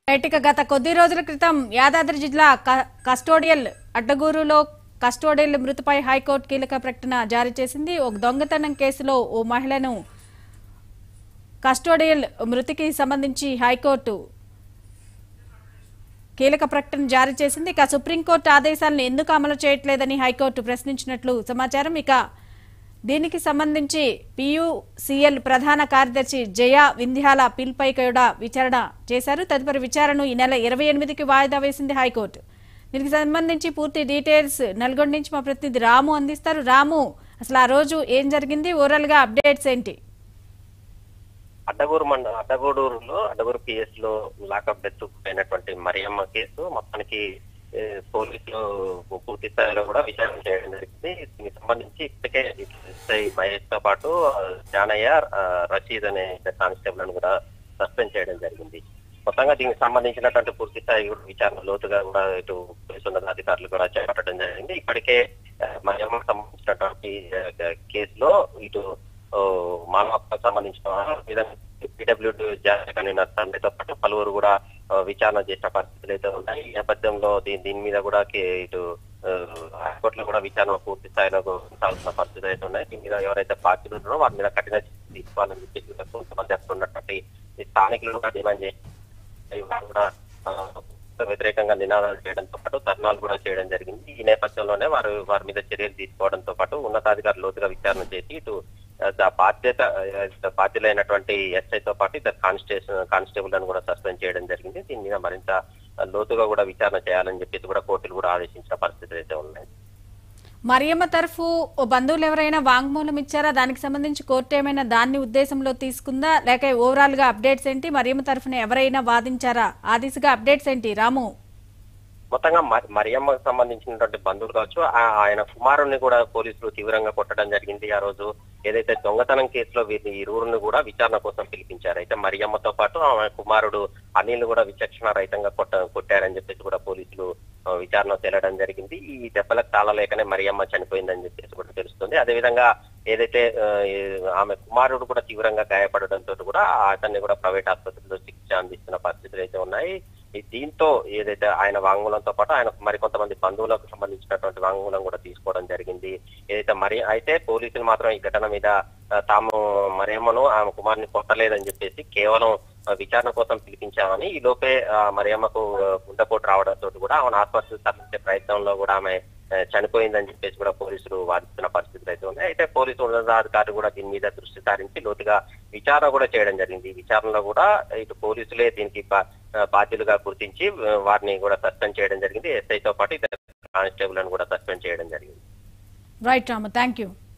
right ఇక గత కొద్ది రోజుల క్రితం యాదాద్రి జిల్లా క- కస్టోడియల్ అడ్డగూరులో కస్టోడియల్ మృతిపై హైకోర్టు కీలక ప్రకటన జారీ చేసింది ఒక దొంగతనం కేసులో ఓ మహిళను కస్టోడియల్ మృతికి సంబంధించి హైకోర్టు కీలక ప్రకటన జారీ చేసింది ఇక సుప్రీంకోర్టు ఆదేశాలను ఎందుకు అమలు చేయట్లేదని హైకోర్టు ప్రశ్నించినట్లు సమాచారం ఇక దీనికి సంబంధించి పియుసిఎల్ ప్రధాన కార్యదర్శి జయ వింధ్యాల పిల్పై కూడా విచారణ చేశారు తదుపరి విచారణను ఈ నెల ఇరవై ఎనిమిదికి వాయిదా వేసింది హైకోర్టు దీనికి సంబంధించి పూర్తి డీటెయిల్స్ నల్గొండ నుంచి మా ప్రతినిధి రాము అందిస్తారు రాము అసలు ఆ రోజు ఏం జరిగింది ఓవరాల్ గా అప్డేట్స్ ఏంటి అడ్డగూరు మండ అడ్డగూడూరులో అడ్డగూరు పిఎస్ లో లాకప్ డెత్ అయినటువంటి మరియమ్మ కేసు మొత్తానికి ఏ, పోలీసులు పూర్తి స్థాయిలో కూడా విచారణ చేయడం జరిగింది దీనికి సంబంధించి ఇప్పటికే ఎస్ఐ మహేష్ తో పాటు ఆ, జానయ్య ఆ, రషీద్ అనే ఇద్దరు కానిస్టేబుల్ ను కూడా సస్పెండ్ చేయడం జరిగింది మొత్తంగా దీనికి సంబంధించినటువంటి పూర్తి స్థాయి కూడా విచారణ లోతుగా కూడా ఇటు పోలీసు ఉన్నతాధికారులు కూడా చేపట్టడం జరిగింది ఇప్పటికే ఆ, మరియమ్మకు సంబంధించినటువంటి ఆ, కేసులో ఇటు ఓ, మానవ హక్కులకు సంబంధించిన పీడబ్ల్యూడి జాతీయ కన్వీనర్ తండ్రితో పాటు పలువురు కూడా ఆ, విచారణ చేసిన పరిస్థితులు అయితే ఉన్నాయి ఈ నేపథ్యంలో దీని దీని మీద కూడా కే- ఇటు ఆ, హైకోర్టులో కూడా విచారణ పూర్తి స్థాయిలో సాగుతున్న పరిస్థితులు అయితే ఉన్నాయి దీని మీద ఎవరైతే బాధ్యులు ఉన్నారో వారి మీద కఠిన చర్యలు తీసుకోవాలని చెప్పి కూడా కొంతమంది అక్కడ ఉన్నటువంటి ఈ స్థానికులు కూడా డిమాండ్ చేసి వారు కూడా ఆ, వ్యతిరేకంగా నినాదాలు చేయడంతో పాటు ధర్నాలు కూడా చేయడం జరిగింది ఈ నేపథ్యంలోనే వారు వారి మీద చర్యలు తీసుకోవడంతో పాటు ఉన్నతాధికారులు లోతుగా విచారణ చేసి ఇటు ఆ, ద- బాధ్యత ఆ, బాధ్యులైనటువంటి ఎస్ఐతో పాటు ఇద్దరు కానిస్టేషన్ కానిస్టేబుల్ అని కూడా సస్పెండ్ చేయడం జరిగింది దీని మీద మరింత ఆ, లోతుగా కూడా విచారణ చేయాలని చెప్పేసి కూడా కోర్టులు కూడా ఆదేశించిన పరిస్థితులు అయితే ఉన్నాయి మరియమ్మ తరఫు ఓ బంధువులు ఎవరైనా వాంగ్మూలం ఇచ్చారా దానికి సంబంధించి కోర్టు ఏమైనా దాన్ని ఉద్దేశంలో తీసుకుందా లేక ఓవరాల్ గా అప్డేట్స్ ఏంటి మరియమ్మ తరఫున ఎవరైనా వాదించారా ఆ దిశగా అప్డేట్స్ ఏంటి రాము మొత్తంగా మరి- మరియమ్మకు సంబంధించినటువంటి బంధువులు కావచ్చు ఆ- ఆయన కుమారుణ్ణి కూడా పోలీసులు తీవ్రంగా కొట్టడం జరిగింది ఆ రోజు ఏదైతే దొంగతనం కేసులో వీరిని ఇరువురిని కూడా విచారణ కోసం పిలిపించారు అయితే మరియమ్మతో పాటు ఆమె కుమారుడు అనిల్ కూడా విచక్షణ రహితంగా కొట్ట కొట్టారని చెప్పేసి కూడా పోలీసులు ఆ, విచారణ తేలడం జరిగింది ఈ దెబ్బలకు తాళలేకనే మరియమ్మ చనిపోయిందని చెప్పేసి కూడా తెలుస్తుంది అదేవిధంగా ఏదైతే ఆ, ఈ- ఆమె కుమారుడు కూడా తీవ్రంగా గాయపడడంతో కూడా అతన్ని కూడా ప్రైవేట్ ఆసుపత్రిలో చికిత్స అందిస్తున్న పరిస్థితులు అయితే ఉన్నాయి ఈ దీంతో ఏదైతే ఆయన వాంగ్మూలంతో పాటు ఆయన మరికొంతమంది బంధువులకు సంబంధించినటువంటి వాంగ్మూలం కూడా తీసుకోవడం జరిగింది ఏదైతే మరి అయితే పోలీసులు మాత్రం ఈ ఘటన మీద ఆ, తాము మరియమ్మను ఆమె కుమార్ని కొట్టలేదని చెప్పేసి కేవలం ఆ, విచారణ కోసం పిలిపించామని ఈ లోపే ఆ, మరియమ్మకు ఆ, గుండెపోటు రావడంతో కూడా ఆమెను ఆసుపత్రికి తరలించే ప్రయత్నంలో కూడా ఆమె ఆ, చనిపోయిందని చెప్పేసి కూడా పోలీసులు వాదిస్తున్న పరిస్థితులు అయితే ఉన్నాయి అయితే పోలీసు ఉన్నతాధికారులు కూడా దీని మీద దృష్టి సారించి లోతుగా విచారణ కూడా చేయడం జరిగింది ఈ విచారణలో కూడా ఇటు పోలీసులే దీనికి బా- ఆ, బాధ్యులుగా గుర్తించి ఆ, వారిని కూడా సస్పెండ్ చేయడం జరిగింది ఎస్ఐతో పాటు ఇద్దరు కానిస్టేబుల్ కూడా సస్పెండ్ చేయడం జరిగింది రైట్ రాము థ్యాంక్ యూ